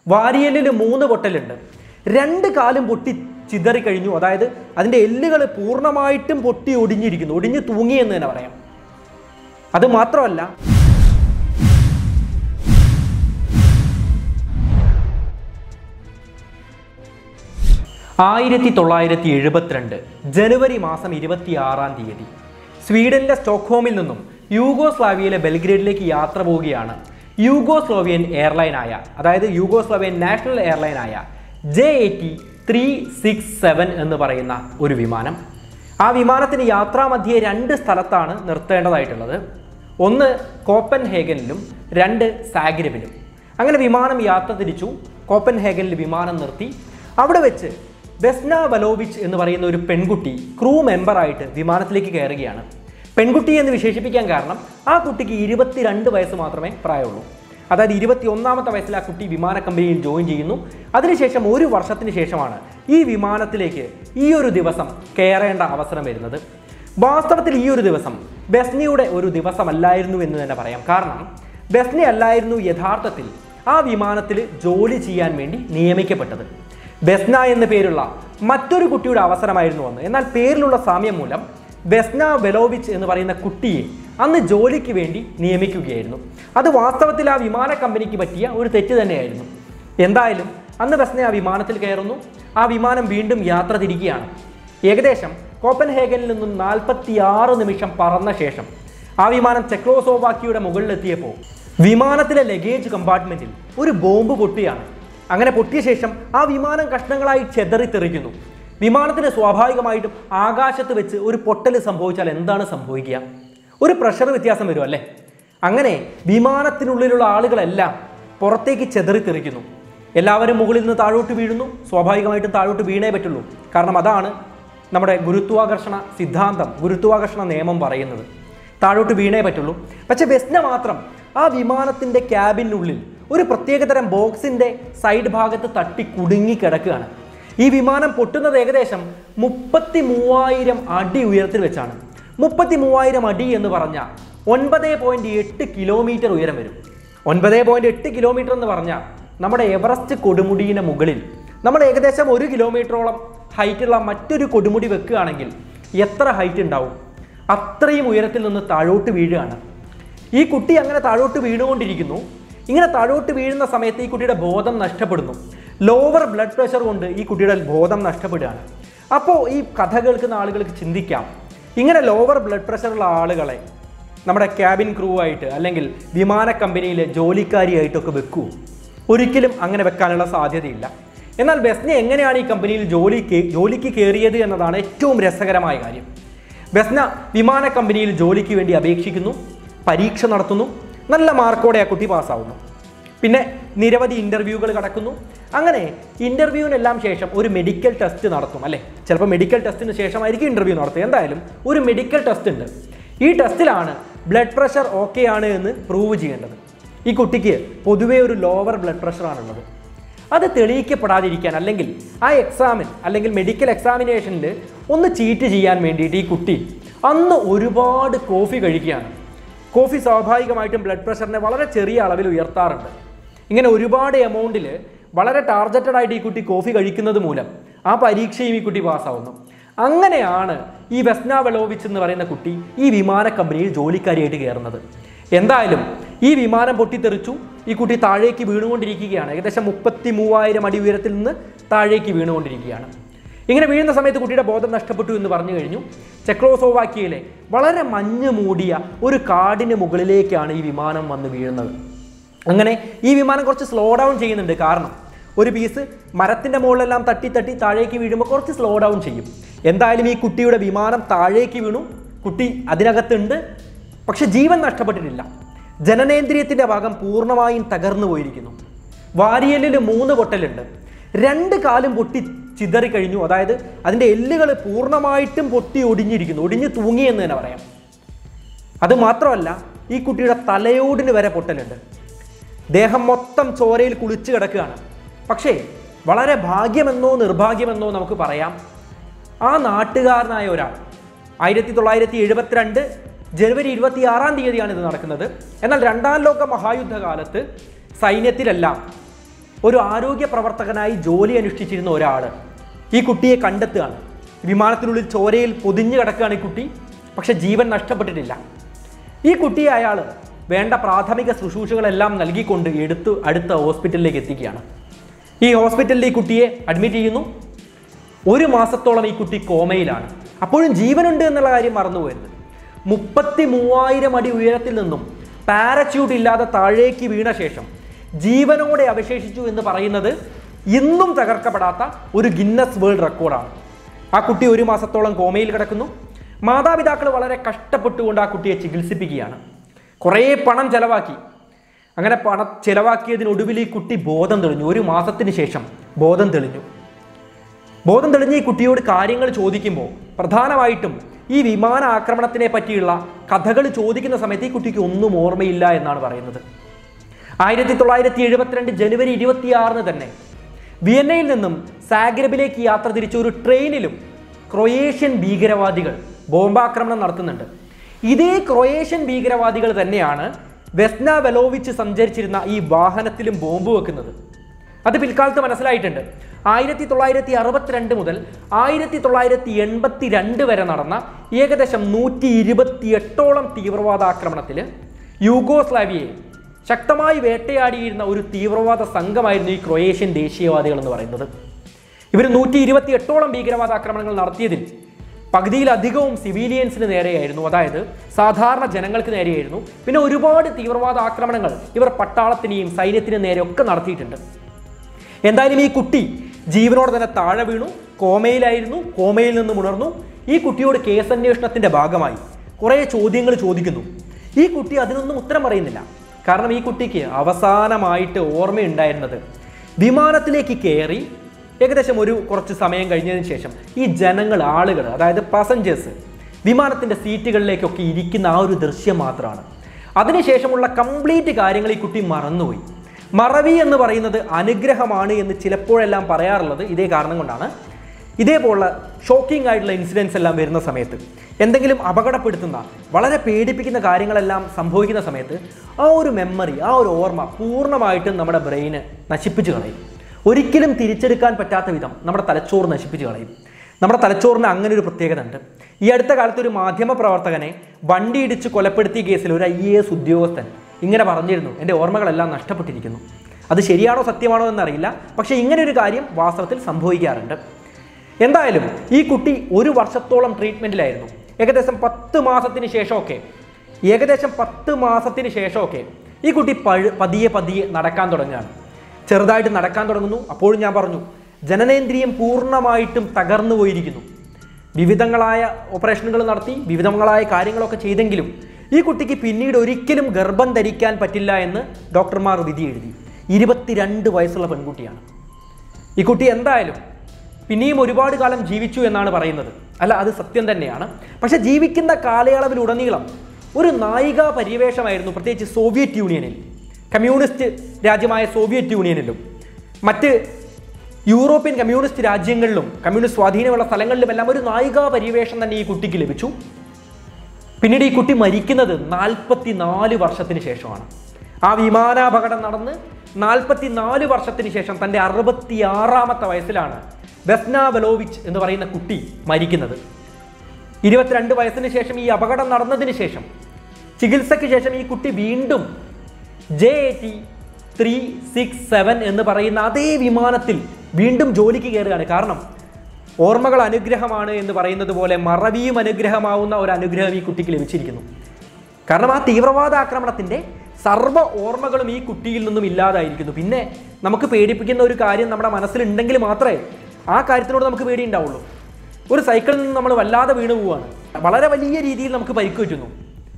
വാരിയലിൽ മൂന്ന് പൊട്ടലുണ്ട് രണ്ട് കാലും പൊട്ടി ചിതറിക്കഴിഞ്ഞു അതായത് അതിൻ്റെ എല്ലുകൾ പൂർണ്ണമായിട്ടും പൊട്ടി ഒടിഞ്ഞിരിക്കുന്നു ഒടിഞ്ഞു തൂങ്ങി എന്ന് തന്നെ പറയാം അത് മാത്രമല്ല ആയിരത്തി തൊള്ളായിരത്തി എഴുപത്തിരണ്ട് ജനുവരി മാസം ഇരുപത്തിയാറാം തീയതി സ്വീഡനിലെ സ്റ്റോക്ക്ഹോമിൽ നിന്നും യൂഗോസ്ലാവിയയിലെ ബെൽഗ്രേഡിലേക്ക് യാത്ര പോവുകയാണ് യൂഗോസ്ലോവിയൻ എയർലൈനായ അതായത് യൂഗോസ്ലോവിയൻ നാഷണൽ എയർലൈനായ J eighty three six seven എന്ന് പറയുന്ന ഒരു വിമാനം ആ വിമാനത്തിന് യാത്രാമധ്യേ രണ്ട് സ്ഥലത്താണ് നിർത്തേണ്ടതായിട്ടുള്ളത് ഒന്ന് കോപ്പൻ ഹേഗനിലും രണ്ട് സാഗ്രബിലും അങ്ങനെ വിമാനം യാത്ര തിരിച്ചു കോപ്പൻ ഹേഗനിൽ വിമാനം നിർത്തി അവിടെ വെച്ച് ബെസ്ന വലോവിച്ച് എന്ന് പറയുന്ന ഒരു പെൺകുട്ടി ക്രൂ മെമ്പറായിട്ട് വിമാനത്തിലേക്ക് കയറുകയാണ് പെൺകുട്ടി എന്ന് വിശേഷിപ്പിക്കാൻ കാരണം ആ കുട്ടിക്ക് ഇരുപത്തിരണ്ട് വയസ്സ് മാത്രമേ പ്രായമുള്ളൂ അതായത് ഇരുപത്തി ഒന്നാമത്തെ വയസ്സിൽ ആ കുട്ടി വിമാന കമ്പനിയിൽ ജോയിൻ ചെയ്യുന്നു അതിനുശേഷം ഒരു വർഷത്തിന് ശേഷമാണ് ഈ വിമാനത്തിലേക്ക് ഈ ഒരു ദിവസം കയറേണ്ട അവസരം വരുന്നത് വാസ്തവത്തിൽ ഈ ഒരു ദിവസം ബെസ്നിയുടെ ഒരു ദിവസമല്ലായിരുന്നു എന്ന് തന്നെ പറയാം കാരണം ബെസ്നി അല്ലായിരുന്നു യഥാർത്ഥത്തിൽ ആ വിമാനത്തിൽ ജോലി ചെയ്യാൻ വേണ്ടി നിയമിക്കപ്പെട്ടത് ബെസ്ന എന്ന പേരുള്ള മറ്റൊരു കുട്ടിയുടെ അവസരമായിരുന്നു അന്ന് എന്നാൽ പേരിലുള്ള സാമ്യം മൂലം ബെസ്ന വെലോവിച്ച് എന്ന് പറയുന്ന കുട്ടിയെ അന്ന് ജോലിക്ക് വേണ്ടി നിയമിക്കുകയായിരുന്നു അത് വാസ്തവത്തിൽ ആ വിമാന കമ്പനിക്ക് പറ്റിയ ഒരു തെറ്റ് തന്നെയായിരുന്നു എന്തായാലും അന്ന് ബെസ്ന ആ വിമാനത്തിൽ കയറുന്നു ആ വിമാനം വീണ്ടും യാത്ര തിരിക്കുകയാണ് ഏകദേശം കോപ്പൻഹേഗനിൽ നിന്നും നാൽപ്പത്തിയാറ് നിമിഷം പറന്ന ശേഷം ആ വിമാനം ചെക്ലോസോവാക്കിയുടെ മുകളിലെത്തിയപ്പോൾ വിമാനത്തിലെ ലഗേജ് കമ്പാർട്ട്മെന്റിൽ ഒരു ബോംബ് പൊട്ടിയാണ് അങ്ങനെ പൊട്ടിയ ശേഷം ആ വിമാനം കഷ്ണങ്ങളായി ചെതറിത്തെറിക്കുന്നു വിമാനത്തിന് സ്വാഭാവികമായിട്ടും ആകാശത്ത് വെച്ച് ഒരു പൊട്ടൽ സംഭവിച്ചാൽ എന്താണ് സംഭവിക്കുക ഒരു പ്രഷർ വ്യത്യാസം വരും അല്ലേ അങ്ങനെ വിമാനത്തിനുള്ളിലുള്ള ആളുകളെല്ലാം പുറത്തേക്ക് ചെതറിത്തെറിക്കുന്നു എല്ലാവരും മുകളിൽ നിന്ന് താഴോട്ട് വീഴുന്നു സ്വാഭാവികമായിട്ടും താഴോട്ട് വീണേ പറ്റുള്ളൂ കാരണം അതാണ് നമ്മുടെ ഗുരുത്വാകർഷണ സിദ്ധാന്തം ഗുരുത്വാകർഷണ നിയമം പറയുന്നത് താഴോട്ട് വീണേ പറ്റുള്ളൂ പക്ഷെ ബെസ്ന മാത്രം ആ വിമാനത്തിൻ്റെ ക്യാബിനുള്ളിൽ ഒരു പ്രത്യേകതരം ബോക്സിൻ്റെ സൈഡ് ഭാഗത്ത് തട്ടി കുടുങ്ങി കിടക്കുകയാണ് ഈ വിമാനം പൊട്ടുന്നത് ഏകദേശം മുപ്പത്തി മൂവായിരം അടി ഉയരത്തിൽ വെച്ചാണ് മുപ്പത്തി മൂവായിരം അടി എന്ന് പറഞ്ഞാൽ ഒൻപത് പോയിൻറ്റ് എട്ട് കിലോമീറ്റർ ഉയരം വരും ഒൻപത് പോയിൻറ്റ് എട്ട് കിലോമീറ്റർ എന്ന് പറഞ്ഞാൽ നമ്മുടെ എവറസ്റ്റ് കൊടുമുടിയുടെ മുകളിൽ നമ്മൾ ഏകദേശം ഒരു കിലോമീറ്ററോളം ഹൈറ്റുള്ള മറ്റൊരു കൊടുമുടി വെക്കുകയാണെങ്കിൽ എത്ര ഹൈറ്റ് ഉണ്ടാവും അത്രയും ഉയരത്തിൽ നിന്ന് താഴോട്ട് വീഴുകയാണ് ഈ കുട്ടി അങ്ങനെ താഴോട്ട് വീണുകൊണ്ടിരിക്കുന്നു ഇങ്ങനെ താഴോട്ട് വീഴുന്ന സമയത്ത് ഈ കുട്ടിയുടെ ബോധം നഷ്ടപ്പെടുന്നു ലോവർ ബ്ലഡ് പ്രഷർ കൊണ്ട് ഈ കുട്ടിയുടെ ബോധം നഷ്ടപ്പെടുകയാണ് അപ്പോൾ ഈ കഥ കേൾക്കുന്ന ആളുകൾക്ക് ചിന്തിക്കാം ഇങ്ങനെ ലോവർ ബ്ലഡ് പ്രഷറുള്ള ആളുകളെ നമ്മുടെ ക്യാബിൻ ക്രൂ ആയിട്ട് അല്ലെങ്കിൽ വിമാന കമ്പനിയിലെ ജോലിക്കാരിയായിട്ടൊക്കെ വെക്കൂ ഒരിക്കലും അങ്ങനെ വെക്കാനുള്ള സാധ്യതയില്ല എന്നാൽ ബെസ്നെ എങ്ങനെയാണ് ഈ കമ്പനിയിൽ ജോലി കേ- ജോലിക്ക് കയറിയത് എന്നതാണ് ഏറ്റവും രസകരമായ കാര്യം ബെസ്ന വിമാന കമ്പനിയിൽ ജോലിക്ക് വേണ്ടി അപേക്ഷിക്കുന്നു പരീക്ഷ നടത്തുന്നു നല്ല മാർക്കോടെ ആ കുട്ടി പാസ്സാവുന്നു പിന്നെ നിരവധി ഇൻ്റർവ്യൂകൾ കടക്കുന്നു അങ്ങനെ ഇൻ്റർവ്യൂവിനെല്ലാം ശേഷം ഒരു മെഡിക്കൽ ടെസ്റ്റ് നടത്തും അല്ലേ ചിലപ്പോൾ മെഡിക്കൽ ടെസ്റ്റിന് ശേഷമായിരിക്കും ഇൻ്റർവ്യൂ നടത്തുക എന്തായാലും ഒരു മെഡിക്കൽ ടെസ്റ്റ് ഉണ്ട് ഈ ടെസ്റ്റിലാണ് ബ്ലഡ് പ്രഷർ ഓക്കെ ആണ് എന്ന് പ്രൂവ് ചെയ്യേണ്ടത് ഈ കുട്ടിക്ക് പൊതുവേ ഒരു ലോവർ ബ്ലഡ് പ്രഷറാണുള്ളത് അത് തെളിയിക്കപ്പെടാതിരിക്കാൻ അല്ലെങ്കിൽ ആ എക്സാമിൻ അല്ലെങ്കിൽ മെഡിക്കൽ എക്സാമിനേഷനിൽ ഒന്ന് ചീറ്റ് ചെയ്യാൻ വേണ്ടിയിട്ട് ഈ കുട്ടി അന്ന് ഒരുപാട് കോഫി കഴിക്കുകയാണ് കോഫി സ്വാഭാവികമായിട്ടും ബ്ലഡ് പ്രഷറിനെ വളരെ ചെറിയ അളവിൽ ഉയർത്താറുണ്ട് ഇങ്ങനെ ഒരുപാട് എമൗണ്ടിൽ വളരെ ടാർഗറ്റഡ് ആയിട്ട് ഈ കുട്ടി കോഫി കഴിക്കുന്നത് മൂലം ആ പരീക്ഷയും ഈ കുട്ടി പാസ്സാവുന്നു അങ്ങനെയാണ് ഈ വെസ്ന വെളോവിച്ച് എന്ന് പറയുന്ന കുട്ടി ഈ വിമാന കമ്പനിയിൽ ജോലിക്കാരിയായിട്ട് കയറുന്നത് എന്തായാലും ഈ വിമാനം പൊട്ടിത്തെറിച്ചു ഈ കുട്ടി താഴേക്ക് വീണുകൊണ്ടിരിക്കുകയാണ് ഏകദേശം മുപ്പത്തി മൂവായിരം അടി ഉയരത്തിൽ നിന്ന് താഴേക്ക് വീണുകൊണ്ടിരിക്കുകയാണ് ഇങ്ങനെ വീഴുന്ന സമയത്ത് കുട്ടിയുടെ ബോധം നഷ്ടപ്പെട്ടു എന്ന് പറഞ്ഞു കഴിഞ്ഞു ചെക്ലോസോവാക്കിയയിലെ വളരെ മഞ്ഞ് മൂടിയ ഒരു കാടിന് മുകളിലേക്കാണ് ഈ വിമാനം വന്ന് വീഴുന്നത് അങ്ങനെ ഈ വിമാനം കുറച്ച് സ്ലോ ഡൗൺ ചെയ്യുന്നുണ്ട് കാരണം ഒരു പീസ് മരത്തിൻ്റെ മുകളിലെല്ലാം തട്ടി തട്ടി താഴേക്ക് വീഴുമ്പോൾ കുറച്ച് സ്ലോ ഡൗൺ ചെയ്യും എന്തായാലും ഈ കുട്ടിയുടെ വിമാനം താഴേക്ക് വീണു കുട്ടി അതിനകത്തുണ്ട് പക്ഷെ ജീവൻ നഷ്ടപ്പെട്ടിട്ടില്ല ജനനേന്ദ്രിയത്തിൻ്റെ ഭാഗം പൂർണ്ണമായും തകർന്നു പോയിരിക്കുന്നു വാരിയലിൽ മൂന്ന് പൊട്ടലുണ്ട് രണ്ട് കാലും പൊട്ടി ചിതറിക്കഴിഞ്ഞു അതായത് അതിൻ്റെ എല്ലുകൾ പൂർണ്ണമായിട്ടും പൊട്ടി ഒടിഞ്ഞിരിക്കുന്നു ഒടിഞ്ഞു തൂങ്ങി എന്ന് തന്നെ പറയാം അത് മാത്രമല്ല ഈ കുട്ടിയുടെ തലയോടിന് വരെ പൊട്ടലുണ്ട് ദേഹം മൊത്തം ചോരയിൽ കുളിച്ച് കിടക്കുകയാണ് പക്ഷേ വളരെ ഭാഗ്യമെന്നോ നിർഭാഗ്യമെന്നോ നമുക്ക് പറയാം ആ നാട്ടുകാരനായ ഒരാൾ ആയിരത്തി തൊള്ളായിരത്തി എഴുപത്തിരണ്ട് ജനുവരി ഇരുപത്തി ആറാം തീയതിയാണ് ഇത് നടക്കുന്നത് എന്നാൽ രണ്ടാം ലോക മഹായുദ്ധകാലത്ത് സൈന്യത്തിലെല്ലാം ഒരു ആരോഗ്യ പ്രവർത്തകനായി ജോലി അനുഷ്ഠിച്ചിരുന്ന ഒരാൾ ഈ കുട്ടിയെ കണ്ടെത്തുകയാണ് വിമാനത്തിനുള്ളിൽ ചോരയിൽ പൊതിഞ്ഞു കിടക്കുകയാണ് ഈ കുട്ടി പക്ഷെ ജീവൻ നഷ്ടപ്പെട്ടിട്ടില്ല ഈ കുട്ടിയെ അയാൾ വേണ്ട പ്രാഥമിക ശുശ്രൂഷകളെല്ലാം നൽകിക്കൊണ്ട് എടുത്ത് അടുത്ത ഹോസ്പിറ്റലിലേക്ക് എത്തിക്കുകയാണ് ഈ ഹോസ്പിറ്റലിൽ ഈ കുട്ടിയെ അഡ്മിറ്റ് ചെയ്യുന്നു ഒരു മാസത്തോളം ഈ കുട്ടി കോമയിലാണ് അപ്പോഴും ജീവനുണ്ട് എന്നുള്ള കാര്യം മറന്നുപോയത് മുപ്പത്തി മൂവായിരം അടി ഉയരത്തിൽ നിന്നും പാരച്യൂട്ട് ഇല്ലാതെ താഴേക്ക് വീണ ശേഷം ജീവനോടെ അവശേഷിച്ചു എന്ന് പറയുന്നത് ഇന്നും തകർക്കപ്പെടാത്ത ഒരു ഗിന്നസ് വേൾഡ് റെക്കോർഡാണ് ആ കുട്ടി ഒരു മാസത്തോളം കോമയിൽ കിടക്കുന്നു മാതാപിതാക്കൾ വളരെ കഷ്ടപ്പെട്ടുകൊണ്ട് ആ കുട്ടിയെ ചികിത്സിപ്പിക്കുകയാണ് കുറേ പണം ചെലവാക്കി അങ്ങനെ പണം ചെലവാക്കിയതിനൊടുവിൽ ഈ കുട്ടി ബോധം തെളിഞ്ഞു ഒരു മാസത്തിന് ശേഷം ബോധം തെളിഞ്ഞു ബോധം തെളിഞ്ഞ ഈ കുട്ടിയോട് കാര്യങ്ങൾ ചോദിക്കുമ്പോൾ പ്രധാനമായിട്ടും ഈ വിമാന ആക്രമണത്തിനെ പറ്റിയുള്ള കഥകൾ ചോദിക്കുന്ന സമയത്ത് ഈ കുട്ടിക്ക് ഒന്നും ഓർമ്മയില്ല എന്നാണ് പറയുന്നത് ആയിരത്തി തൊള്ളായിരത്തി എഴുപത്തിരണ്ട് ജനുവരി ഇരുപത്തിയാറിന് തന്നെ വിയന്നയിൽ നിന്നും സാഗ്രബിലേക്ക് യാത്ര തിരിച്ച ഒരു ട്രെയിനിലും ക്രൊയേഷ്യൻ ഭീകരവാദികൾ ബോംബാക്രമണം നടത്തുന്നുണ്ട് ഇതേ ക്രൊയേഷ്യൻ ഭീകരവാദികൾ തന്നെയാണ് വെസ്ന വെലോവിച്ച് സഞ്ചരിച്ചിരുന്ന ഈ വാഹനത്തിലും ബോംബ് വെക്കുന്നത് അത് പിൽക്കാലത്ത് മനസ്സിലായിട്ടുണ്ട് ആയിരത്തി തൊള്ളായിരത്തി അറുപത്തിരണ്ട് മുതൽ ആയിരത്തി തൊള്ളായിരത്തി എൺപത്തി രണ്ട് വരെ നടന്ന ഏകദേശം നൂറ്റി ഇരുപത്തി എട്ടോളം തീവ്രവാദ ആക്രമണത്തിൽ യൂഗോസ്ലാവിയയെ ശക്തമായി വേട്ടയാടിയിരുന്ന ഒരു തീവ്രവാദ സംഘമായിരുന്നു ഈ ക്രൊയേഷ്യൻ ദേശീയവാദികൾ എന്ന് പറയുന്നത് ഇവർ നൂറ്റി ഇരുപത്തി എട്ടോളം ഭീകരവാദ ആക്രമണങ്ങൾ നടത്തിയതിൽ പകുതിയിലധികവും സിവിലിയൻസിന് നേരെയായിരുന്നു അതായത് സാധാരണ ജനങ്ങൾക്ക് നേരെയായിരുന്നു പിന്നെ ഒരുപാട് തീവ്രവാദ ആക്രമണങ്ങൾ ഇവർ പട്ടാളത്തിനെയും സൈന്യത്തിനും നേരെ ഒക്കെ നടത്തിയിട്ടുണ്ട് എന്തായാലും ഈ കുട്ടി ജീവനോടെ തന്നെ താഴെ വീണു കോമയിലായിരുന്നു കോമയിൽ നിന്നും ഉണർന്നു ഈ കുട്ടിയോട് കേസന്വേഷണത്തിന്റെ ഭാഗമായി കുറേ ചോദ്യങ്ങൾ ചോദിക്കുന്നു ഈ കുട്ടി അതിനൊന്നും ഉത്തരം പറയുന്നില്ല കാരണം ഈ കുട്ടിക്ക് അവസാനമായിട്ട് ഓർമ്മയുണ്ടായിരുന്നത് വിമാനത്തിലേക്ക് കയറി ഏകദേശം ഒരു കുറച്ച് സമയം കഴിഞ്ഞതിന് ശേഷം ഈ ജനങ്ങൾ ആളുകൾ അതായത് പാസഞ്ചേഴ്സ് വിമാനത്തിൻ്റെ സീറ്റുകളിലേക്കൊക്കെ ഇരിക്കുന്ന ആ ഒരു ദൃശ്യം മാത്രമാണ് അതിനുശേഷമുള്ള കംപ്ലീറ്റ് കാര്യങ്ങൾ ഈ കുട്ടി മറന്നുപോയി മറവി എന്ന് പറയുന്നത് അനുഗ്രഹമാണ് എന്ന് ചിലപ്പോഴെല്ലാം പറയാറുള്ളത് ഇതേ കാരണം കൊണ്ടാണ് ഇതേപോലുള്ള ഷോക്കിംഗ് ആയിട്ടുള്ള ഇൻസിഡൻസ് എല്ലാം വരുന്ന സമയത്ത് എന്തെങ്കിലും അപകടപ്പെടുത്തുന്ന വളരെ പേടിപ്പിക്കുന്ന കാര്യങ്ങളെല്ലാം സംഭവിക്കുന്ന സമയത്ത് ആ ഒരു മെമ്മറി ആ ഒരു ഓർമ്മ പൂർണ്ണമായിട്ടും നമ്മുടെ ബ്രെയിന് നശിപ്പിച്ച് കളയും ഒരിക്കലും തിരിച്ചെടുക്കാൻ പറ്റാത്ത വിധം നമ്മുടെ തലച്ചോറ് നശിപ്പിച്ച് കളയും നമ്മുടെ തലച്ചോറിന് അങ്ങനെ ഒരു പ്രത്യേകത ഉണ്ട് ഈ അടുത്ത കാലത്ത് ഒരു മാധ്യമ പ്രവർത്തകനെ വണ്ടി ഇടിച്ച് കൊലപ്പെടുത്തിയ കേസിൽ ഒരു ഐ എ എസ് ഉദ്യോഗസ്ഥൻ ഇങ്ങനെ പറഞ്ഞിരുന്നു എൻ്റെ ഓർമ്മകളെല്ലാം നഷ്ടപ്പെട്ടിരിക്കുന്നു അത് ശരിയാണോ സത്യമാണോ എന്നറിയില്ല പക്ഷേ ഇങ്ങനെ ഒരു കാര്യം വാസ്തവത്തിൽ സംഭവിക്കാറുണ്ട് എന്തായാലും ഈ കുട്ടി ഒരു വർഷത്തോളം ട്രീറ്റ്മെൻറ്റിലായിരുന്നു ഏകദേശം പത്ത് മാസത്തിന് ശേഷമൊക്കെ ഏകദേശം പത്ത് മാസത്തിന് ശേഷമൊക്കെ ഈ കുട്ടി പഴു പതിയെ പതിയെ നടക്കാൻ തുടങ്ങുകയാണ് ചെറുതായിട്ട് നടക്കാൻ തുടങ്ങുന്നു അപ്പോഴും ഞാൻ പറഞ്ഞു ജനനേന്ദ്രിയം പൂർണ്ണമായിട്ടും തകർന്നു പോയിരിക്കുന്നു വിവിധങ്ങളായ ഓപ്പറേഷനുകൾ നടത്തി വിവിധങ്ങളായ കാര്യങ്ങളൊക്കെ ചെയ്തെങ്കിലും ഈ കുട്ടിക്ക് പിന്നീട് ഒരിക്കലും ഗർഭം ധരിക്കാൻ പറ്റില്ല എന്ന് ഡോക്ടർമാർ വിധി എഴുതി ഇരുപത്തിരണ്ട് വയസ്സുള്ള പെൺകുട്ടിയാണ് ഈ കുട്ടി എന്തായാലും പിന്നെയും ഒരുപാട് കാലം ജീവിച്ചു എന്നാണ് പറയുന്നത് അല്ല അത് സത്യം തന്നെയാണ് പക്ഷെ ജീവിക്കുന്ന കാലയളവിലുടനീളം ഒരു നായിക പരിവേഷമായിരുന്നു പ്രത്യേകിച്ച് സോവിയറ്റ് യൂണിയനിൽ കമ്മ്യൂണിസ്റ്റ് രാജ്യമായ സോവിയറ്റ് യൂണിയനിലും മറ്റ് യൂറോപ്യൻ കമ്മ്യൂണിസ്റ്റ് രാജ്യങ്ങളിലും കമ്മ്യൂണിസ്റ്റ് സ്വാധീനമുള്ള സ്ഥലങ്ങളിലുമെല്ലാം ഒരു നായിക പരിവേഷം തന്നെ ഈ കുട്ടിക്ക് ലഭിച്ചു പിന്നീട് ഈ കുട്ടി മരിക്കുന്നത് നാൽപ്പത്തി നാല് വർഷത്തിന് ശേഷമാണ് ആ വിമാനാപകടം നടന്ന് നാൽപ്പത്തി നാല് വർഷത്തിന് ശേഷം തൻ്റെ അറുപത്തി ആറാമത്തെ വയസ്സിലാണ് വെസ്ന വെലോവിച്ച് എന്ന് പറയുന്ന കുട്ടി മരിക്കുന്നത് ഇരുപത്തിരണ്ട് വയസ്സിന് ശേഷം ഈ അപകടം നടന്നതിന് ശേഷം ചികിത്സയ്ക്ക് ശേഷം ഈ കുട്ടി വീണ്ടും J A T three six seven എന്ന് പറയുന്ന അതേ വിമാനത്തിൽ വീണ്ടും ജോലിക്ക് കയറുകയാണ് കാരണം ഓർമ്മകൾ അനുഗ്രഹമാണ് എന്ന് പറയുന്നത് പോലെ മറവിയും അനുഗ്രഹമാവുന്ന ഒരു അനുഗ്രഹം ഈ കുട്ടിക്ക് ലഭിച്ചിരിക്കുന്നു കാരണം ആ തീവ്രവാദ ആക്രമണത്തിൻ്റെ സർവ്വ ഓർമ്മകളും ഈ കുട്ടിയിൽ നിന്നും ഇല്ലാതായിരിക്കുന്നു പിന്നെ നമുക്ക് പേടിപ്പിക്കുന്ന ഒരു കാര്യം നമ്മുടെ മനസ്സിലുണ്ടെങ്കിൽ മാത്രമേ ആ കാര്യത്തിനോട് നമുക്ക് പേടി ഉണ്ടാവുള്ളൂ ഒരു സൈക്കിളിൽ നിന്ന് നമ്മൾ വല്ലാതെ വീണു പോവുകയാണ് വളരെ വലിയ രീതിയിൽ നമുക്ക് പരിക്ക് പറ്റുന്നു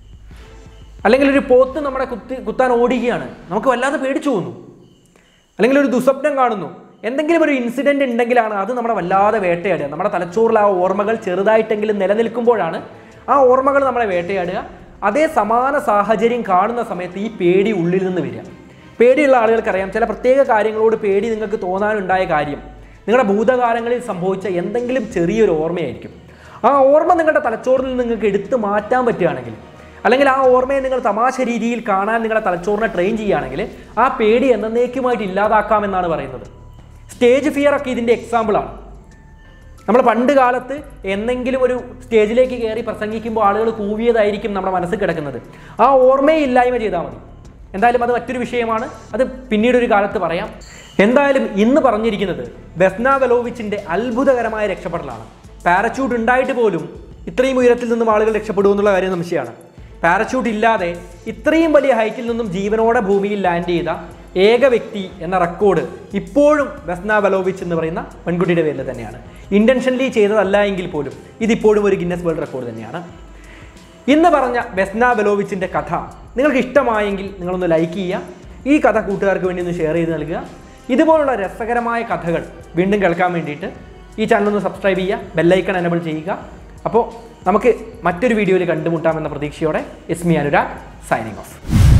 അല്ലെങ്കിൽ ഒരു പോത്ത് നമ്മുടെ കുത്തി കുത്താൻ ഓടുകയാണ് നമുക്ക് വല്ലാതെ പേടിച്ചു പോകുന്നു അല്ലെങ്കിൽ ഒരു ദുസ്വപ്നം കാണുന്നു എന്തെങ്കിലും ഒരു ഇൻസിഡന്റ് ഉണ്ടെങ്കിലാണ് അത് നമ്മളെ വല്ലാതെ വേട്ടയാടുക നമ്മുടെ തലച്ചോറിൽ ആ ഓർമ്മകൾ ചെറുതായിട്ടെങ്കിലും നിലനിൽക്കുമ്പോഴാണ് ആ ഓർമ്മകൾ നമ്മളെ വേട്ടയാടുക അതേ സമാന സാഹചര്യം കാണുന്ന സമയത്ത് ഈ പേടി ഉള്ളിൽ നിന്ന് വരിക പേടിയുള്ള ആളുകൾക്കറിയാം ചില പ്രത്യേക കാര്യങ്ങളോട് പേടി നിങ്ങൾക്ക് തോന്നാനുണ്ടായ കാര്യം നിങ്ങളുടെ ഭൂതകാലങ്ങളിൽ സംഭവിച്ച എന്തെങ്കിലും ചെറിയൊരു ഓർമ്മയായിരിക്കും ആ ഓർമ്മ നിങ്ങളുടെ തലച്ചോറിൽ നിന്ന് നിങ്ങൾക്ക് എടുത്തു മാറ്റാൻ പറ്റുകയാണെങ്കിൽ അല്ലെങ്കിൽ ആ ഓർമ്മയെ നിങ്ങൾ തമാശ രീതിയിൽ കാണാൻ നിങ്ങളുടെ തലച്ചോറിനെ ട്രെയിൻ ചെയ്യുകയാണെങ്കിൽ ആ പേടി എന്നേക്കുമായിട്ട് ഇല്ലാതാക്കാമെന്നാണ് പറയുന്നത് സ്റ്റേജ് ഫിയർ ഒക്കെ ഇതിൻ്റെ എക്സാമ്പിളാണ് നമ്മൾ പണ്ട് കാലത്ത് എന്തെങ്കിലും ഒരു സ്റ്റേജിലേക്ക് കയറി പ്രസംഗിക്കുമ്പോൾ ആളുകൾ കൂവിയതായിരിക്കും നമ്മുടെ മനസ്സിൽ കിടക്കുന്നത് ആ ഓർമ്മയെ ഇല്ലായ്മ ചെയ്താൽ മതി എന്തായാലും അത് മറ്റൊരു വിഷയമാണ് അത് പിന്നീട് ഒരു കാലത്ത് പറയാം എന്തായാലും ഇന്ന് പറഞ്ഞിരിക്കുന്നത് ബെസ്ന വെലോവിച്ചിൻ്റെ അത്ഭുതകരമായ രക്ഷപ്പെടലാണ് പാരച്യൂട്ട് ഉണ്ടായിട്ട് പോലും ഇത്രയും ഉയരത്തിൽ നിന്നും ആളുകൾ രക്ഷപ്പെടുമെന്നുള്ള കാര്യം സംശയമാണ് പാരച്യൂട്ട് ഇല്ലാതെ ഇത്രയും വലിയ ഹൈറ്റിൽ നിന്നും ജീവനോടെ ഭൂമിയിൽ ലാൻഡ് ചെയ്ത ഏക വ്യക്തി എന്ന റെക്കോർഡ് ഇപ്പോഴും ബെസ്ന വെലോവിച്ച് എന്ന് പറയുന്ന പെൺകുട്ടിയുടെ പേരിൽ തന്നെയാണ് ഇൻറ്റൻഷനലി ചെയ്തതല്ല എങ്കിൽ പോലും ഇതിപ്പോഴും ഒരു ഗിന്നസ് വേൾഡ് റെക്കോർഡ് തന്നെയാണ് ഇന്ന് പറഞ്ഞ ബെസ്ന വെലോവിച്ചിൻ്റെ കഥ നിങ്ങൾക്ക് ഇഷ്ടമായെങ്കിൽ നിങ്ങളൊന്ന് ലൈക്ക് ചെയ്യുക ഈ കഥ കൂട്ടുകാർക്ക് വേണ്ടി ഒന്ന് ഷെയർ ചെയ്ത് നൽകുക ഇതുപോലുള്ള രസകരമായ കഥകൾ വീണ്ടും കേൾക്കാൻ വേണ്ടിയിട്ട് ഈ ചാനൽ ഒന്ന് സബ്സ്ക്രൈബ് ചെയ്യുക ബെല്ലൈക്കൺ എനബിൾ ചെയ്യുക അപ്പോൾ നമുക്ക് മറ്റൊരു വീഡിയോയിൽ കണ്ടുമുട്ടാമെന്ന പ്രതീക്ഷയോടെ എസ്മി അനുരാഗ് സൈനിങ് ഓഫ്